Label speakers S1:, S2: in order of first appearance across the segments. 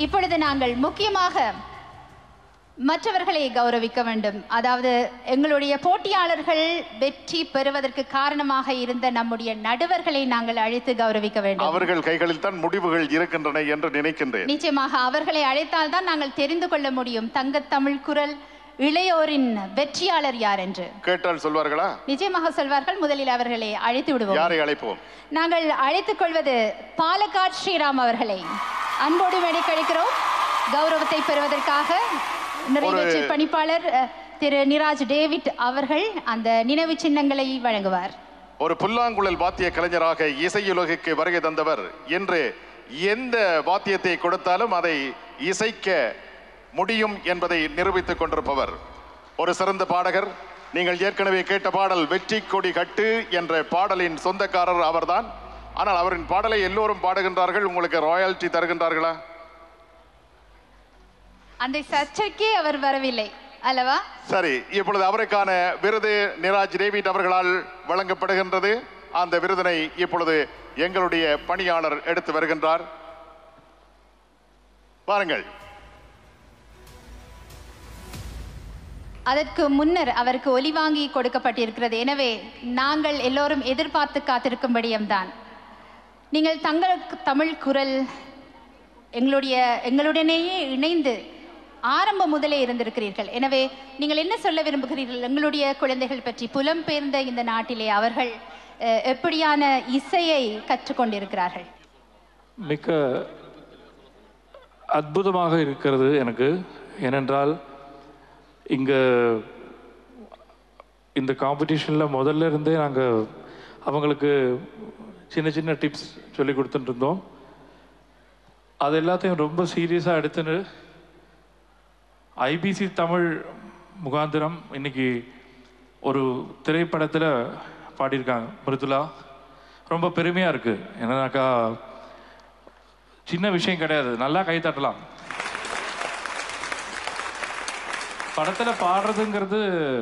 S1: இப்பொழுது நாங்கள் முக்கியமாக மற்றவர்களை கௌரவிக்க வேண்டும் அதாவது எங்களுடைய போட்டியாளர்கள் வெற்றி பெறுவதற்கு காரணமாக இருந்த நம்முடைய நடுவர்களை நாங்கள் அழைத்து கௌரவிக்க வேண்டும்
S2: அவர்கள் கைகளில் தான் முடிவுகள் இருக்கின்றன என்று நினைக்கின்றேன்
S1: நிச்சயமாக அவர்களை அழைத்தால் தான் நாங்கள் தெரிந்து கொள்ள முடியும் தங்கத் தமிழ் குரல் இளையோரின் வெற்றியாளர் யார் என்று
S2: கேட்டால் சொல்வார்களா
S1: நிச்சயமாக சொல்வார்கள் முதலில் அவர்களை அழைத்து விடுவோம்
S2: யாரை அழைப்போம்
S1: நாங்கள் அழைத்துக் கொள்வது பாலக்காட் ஸ்ரீராம் அவர்களை அன்போடு மேடைக்கழிக்கிறோம் கௌரவத்தை பெறுவதற்காக நிறைவேற்று பணிப்பாளர் அஹ், திரு நிராஜ் டேவிட் அவர்கள் அந்த நினைவு சின்னங்களை வழங்குவார்
S2: ஒரு புல்லாங்குழல் வாத்திய கலைஞராக இசையுலகுக்கு வருகை தந்தவர் இன்று எந்த வாத்தியத்தை கொடுத்தாலும் அதை இசைக்க முடியும் என்பதை நிரூபித்துக் கொண்டிருப்பவர் ஒரு சிறந்த பாடகர் நீங்கள் ஏற்கனவே கேட்ட பாடல் வெற்றி கொடி கட்டு என்ற பாடலின் சொந்தக்காரர் அவர்தான் ஆனால் அவரின் பாடலை எல்லோரும் பாடுகின்றார்கள் உங்களுக்கு ராயல்டி தருகின்றார்களா
S1: அந்த சர்ச்சைக்கே அவர் வரவில்லை அல்லவா
S2: சரி இப்பொழுது அவருக்கான விருது நிராஜ் டேவிட் அவர்களால் வழங்கப்படுகின்றது அந்த விருதினை இப்பொழுது எங்களுடைய பணியாளர் எடுத்து வருகின்றார் பாருங்கள்
S1: அதற்கு முன்னர் அவருக்கு ஒலி வாங்கி கொடுக்கப்பட்டிருக்கிறது எனவே நாங்கள் எல்லோரும் எதிர்பார்த்து காத்திருக்கும் விடயம்தான் நீங்கள் தங்களுக்கு தமிழ் குரல் எங்களுடைய எங்களுடனேயே இணைந்து ஆரம்பம் முதலே இருந்திருக்கிறீர்கள் எனவே நீங்கள் என்ன சொல்ல விரும்புகிறீர்கள் எங்களுடைய குழந்தைகள் பற்றி புலம்பெயர்ந்த இந்த நாட்டிலே அவர்கள் அஹ், எப்படியான இசையை கற்றுக்கொண்டிருக்கிறார்கள்
S3: மிக்க அற்புதமாக இருக்கிறது எனக்கு ஏனென்றால் இங்கே இந்த காம்படிஷனில் முதல்ல இருந்தே நாங்கள் அவங்களுக்கு சின்ன சின்ன டிப்ஸ் சொல்லி கொடுத்துட்டு இருந்தோம் அது எல்லாத்தையும் ரொம்ப சீரியஸாக எடுத்துன்னு ஐபிசி தமிழ் முகாந்திரம் இன்னைக்கு ஒரு திரைப்படத்தில் பாடியிருக்காங்க மிருதுலா ரொம்ப பெருமையாக இருக்குது என்னன்னாக்கா சின்ன விஷயம் கிடையாது நல்லா கை தட்டலாம் படத்தில் பாடுறதுங்கிறது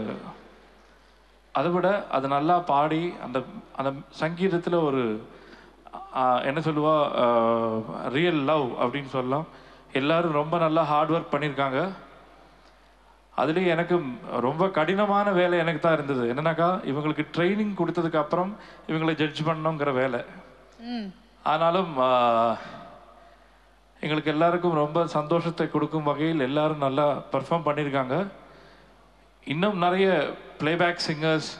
S3: அதை விட அது நல்லா பாடி அந்த அந்த சங்கீதத்தில் ஒரு ஆ, என்ன சொல்லுவா ரியல் லவ் அப்படின்னு சொல்லலாம் எல்லாரும் ரொம்ப நல்லா ஹார்ட் ஒர்க் பண்ணியிருக்காங்க அதுலேயும் எனக்கு ரொம்ப கடினமான வேலை எனக்கு தான் இருந்தது என்னன்னாக்கா இவங்களுக்கு ட்ரைனிங் கொடுத்ததுக்கு அப்புறம் இவங்களை ஜட்ஜ் பண்ணணுங்கிற வேலை
S1: ம்
S3: ஆனாலும் ஆ, எங்களுக்கு எல்லாருக்கும் ரொம்ப சந்தோஷத்தை கொடுக்கும் வகையில் எல்லாரும் நல்லா பெர்ஃபார்ம் பண்ணியிருக்காங்க இன்னும் நிறைய பிளேபேக் சிங்கர்ஸ்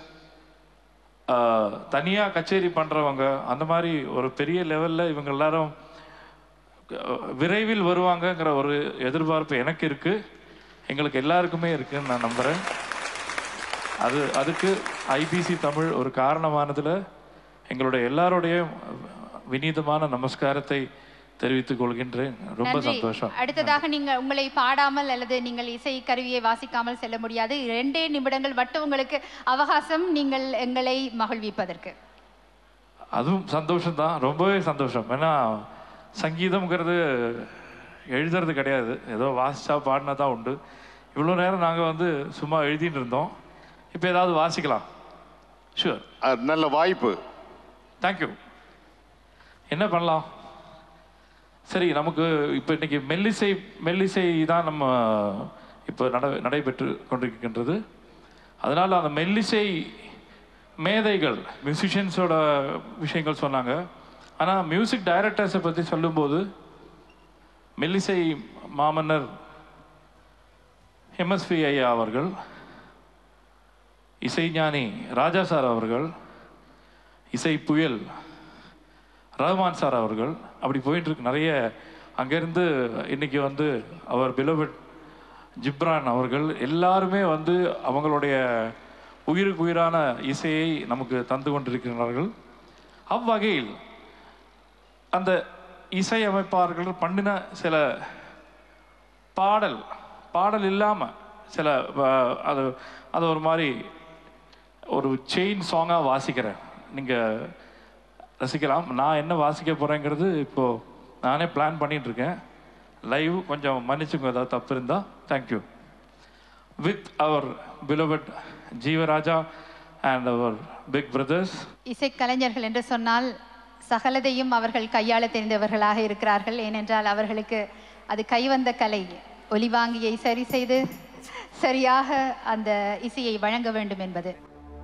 S3: தனியாக கச்சேரி பண்ணுறவங்க அந்த மாதிரி ஒரு பெரிய லெவலில் இவங்க எல்லாரும் அஹ், விரைவில் வருவாங்கங்கிற ஒரு எதிர்பார்ப்பு எனக்கு இருக்குது எங்களுக்கு எல்லாருக்குமே இருக்குன்னு நான் நம்புகிறேன் அது அதுக்கு ஐபிசி தமிழ் ஒரு காரணமானதில் எங்களுடைய எல்லாருடைய விநீதமான நமஸ்காரத்தை தெரிவித்துக் கொள்கின்றேன் ரொம்ப
S1: நன்றி
S3: சந்தோஷம்
S1: அடுத்ததாக நீங்கள் உங்களை பாடாமல் அல்லது நீங்கள் இசை கருவியை வாசிக்காமல் செல்ல முடியாது இரண்டே நிமிடங்கள் மட்டும் உங்களுக்கு அவகாசம் நீங்கள் எங்களை மகிழ்விப்பதற்கு
S3: அதுவும் சந்தோஷம்தான் ரொம்பவே சந்தோஷம் ஏன்னா சங்கீதம்ங்கிறது எழுதுறது கிடையாது ஏதோ வாசிச்சா பாடினா தான் உண்டு இவ்வளோ நேரம் நாங்கள் வந்து சும்மா எழுதிட்டு இருந்தோம் இப்போ ஏதாவது வாசிக்கலாம் ஷூர்
S2: அஹ், நல்ல வாய்ப்பு
S3: தேங்க்யூ என்ன பண்ணலாம் சரி நமக்கு இப்போ இன்னைக்கு மெல்லிசை மெல்லிசை தான் நம்ம இப்போ நட நடைபெற்று கொண்டிருக்கின்றது அதனால் அந்த மெல்லிசை மேதைகள் மியூசிஷியன்ஸோட விஷயங்கள் சொன்னாங்க ஆனால் மியூசிக் டைரக்டர்ஸை பற்றி சொல்லும்போது மெல்லிசை மாமன்னர் எம்எஸ்வி ஐயா அவர்கள் இசைஞானி ராஜா சார் அவர்கள் இசை புயல் ரஹ்மான் சார் அவர்கள் அப்படி போயிட்டு இருக்கு நிறைய அங்கேருந்து இன்னைக்கு வந்து அவர் பிலோபட் ஜிப்ரான் அவர்கள் எல்லாருமே வந்து அவங்களுடைய உயிருக்கு உயிரான இசையை நமக்கு தந்து கொண்டிருக்கிறார்கள் அவ்வகையில் அந்த இசையமைப்பாளர்கள் பண்ணின சில பாடல் பாடல் இல்லாமல் சில அஹ், அது அது ஒரு மாதிரி ஒரு செயின் சாங்காக வாசிக்கிறேன் நீங்கள் ரசிக்கலாம் நான் என்ன வாசிக்க போகிறேங்கிறது இப்போது நானே பிளான் பண்ணிட்டு இருக்கேன் லைவ் கொஞ்சம் மன்னிச்சுங்க ஏதாவது தப்பு இருந்தால் thank you with our beloved Jeevaraja and our big brothers
S1: இசைக்கலைஞர்கள் என்று சொன்னால் சகலதையும் அவர்கள் கையாள தெரிந்தவர்களாக இருக்கிறார்கள் ஏனென்றால் அவர்களுக்கு அது கைவந்த கலை ஒலிவாங்கியை சரி செய்து சரியாக அந்த இசையை வழங்க வேண்டும் என்பது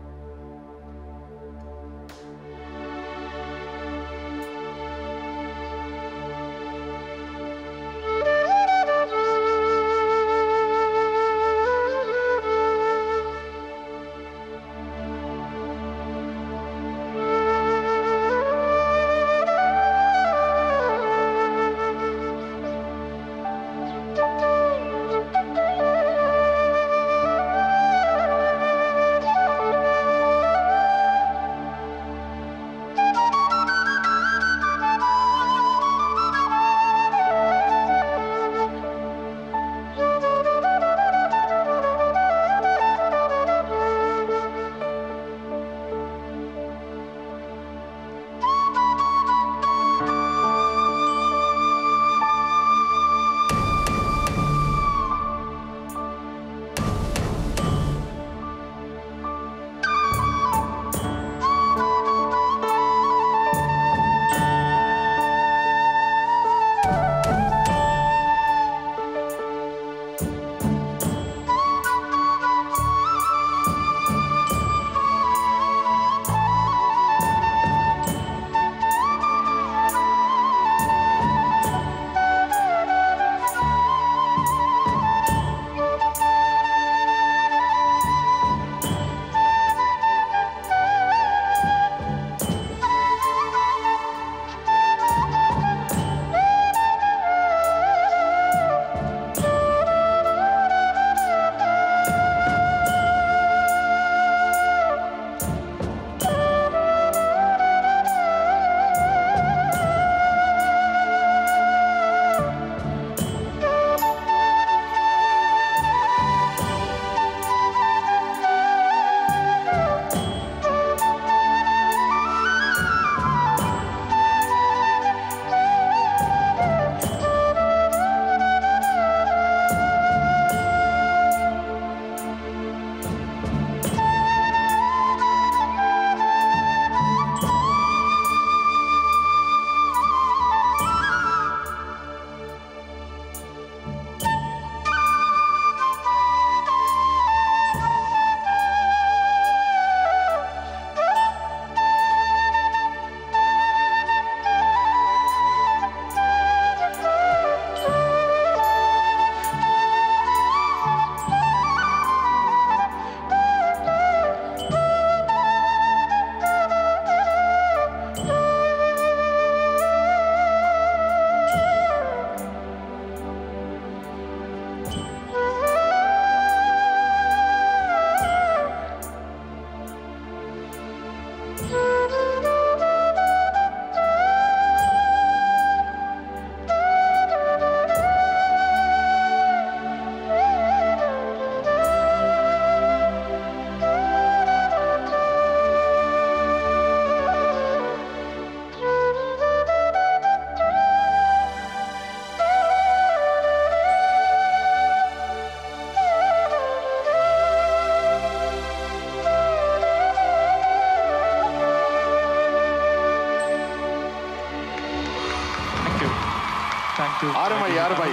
S3: தேங்க்யூ தேங்க்யூ
S2: அருமை அருமை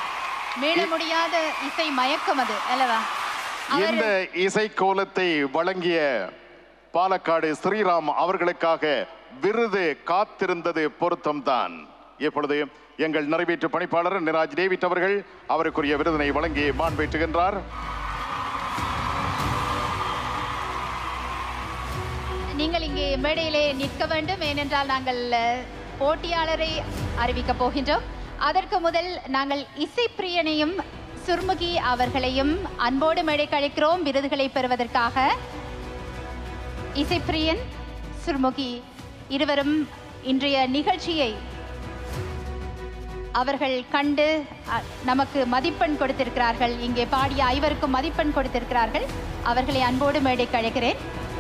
S1: மீள முடியாத இசை மயக்கம் அது அல்லவா அவர்
S2: இந்த இசைக்கோலத்தை வழங்கிய பாலக்காடு ஸ்ரீராம் அவர்களுக்காக விருது காத்திருந்தது பொருத்தம்தான் இப்பொழுது எங்கள் நிறைவேற்று பணிப்பாளர் நிராஜ் டேவிட் அவர்கள் அவருக்குரிய விருதினை வழங்கி மாண்பேற்றுகின்றார்
S1: நீங்கள் இங்கே மேடையிலே நிற்க வேண்டும் ஏனென்றால் நாங்கள் அஹ், போட்டியாளரை அறிவிக்கப் போகின்றோம் அதற்கு முதல் நாங்கள் இசைப்பிரியனையும் சுர்முகி அவர்களையும் அன்போடு மேடைக்கு அழைக்கிறோம் விருதுகளை பெறுவதற்காக இசைப்பிரியன் சுர்முகி இருவரும் இன்றைய நிகழ்ச்சியை அவர்கள் கண்டு அ, நமக்கு மதிப்பெண் கொடுத்திருக்கிறார்கள் இங்கே பாடிய ஐவருக்கும் மதிப்பெண் கொடுத்திருக்கிறார்கள் அவர்களை அன்போடு மேடைக்கு அழைக்கிறேன்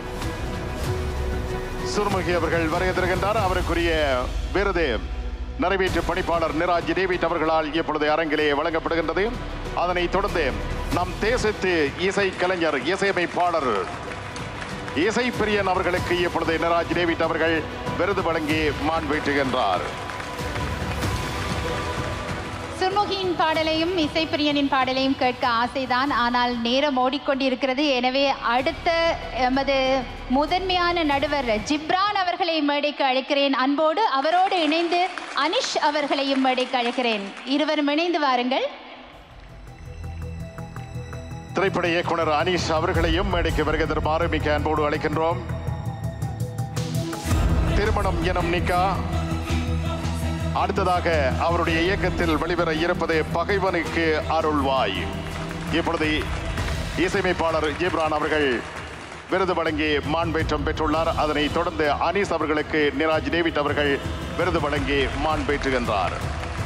S2: சுர்முகி அவர்கள் வருகின்றார் அவருக்குரிய விருது நிறைவேற்று பணிப்பாளர் நிராஜ் டேவிட் அவர்களால் இப்பொழுது அரங்கிலே வழங்கப்படுகின்றது அதனைத் தொடர்ந்து நம் தேசத்து இசை கலைஞர் இசையமைப்பாளர் இசை பிரியன் அவர்களுக்கு இப்பொழுது நிராஜ் டேவிட் அவர்கள் விருது வழங்கி மாண்பேற்றுகின்றார்
S1: சுர்முகியின் பாடலையும் இசைப்பிரியனின் பாடலையும் கேட்க ஆசைதான் ஆனால் நேரம் ஓடிக்கொண்டிருக்கிறது எனவே அடுத்த எமது முதன்மையான நடுவர் ஜிப்ரான் அவர்களை மேடைக்கு அழைக்கிறேன் அன்போடு அவரோடு இணைந்து அனிஷ் அவர்களையும் மேடைக்கு அழைக்கிறேன் இருவரும் இணைந்து வாருங்கள்
S2: திரைப்பட இயக்குனர் அனீஷ் அவர்களையும் மேடைக்கு வருகை தருமாறு மிக்க அன்போடு அழைக்கின்றோம் திருமணம் எனும் நிக்கா அடுத்ததாக அவருடைய இயக்கத்தில் வெளிவர இருப்பது பகைவனுக்கு அருள்வாய் இப்பொழுது இசையமைப்பாளர் ஜிப்ரான் அவர்கள் விருது வழங்கி மாண்பேற்றம் பெற்றுள்ளார் அதனைத் தொடர்ந்து அனீஸ் அவர்களுக்கு நிராஜ் டேவிட் அவர்கள் விருது வழங்கி மாண்பேற்றுகின்றார்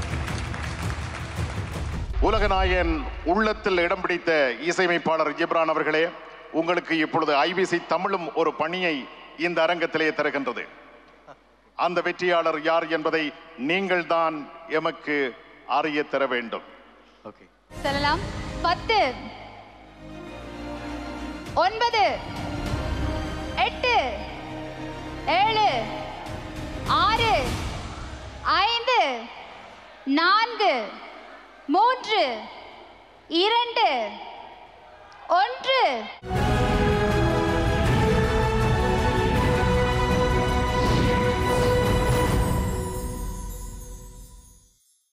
S2: உலகநாயகன் உள்ளத்தில் இடம் பிடித்த இசையமைப்பாளர் ஜிப்ரான் அவர்களே உங்களுக்கு இப்பொழுது ஐபிசி தமிழும் ஒரு பணியை இந்த அரங்கத்திலே தருகின்றது அந்த வெற்றியாளர் யார் என்பதை நீங்கள் தான் எமக்கு அறிய தர வேண்டும்
S4: ஓகே
S1: சொல்லலாம் பத்து ஒன்பது எட்டு ஏழு ஆறு ஐந்து நான்கு மூன்று இரண்டு ஒன்று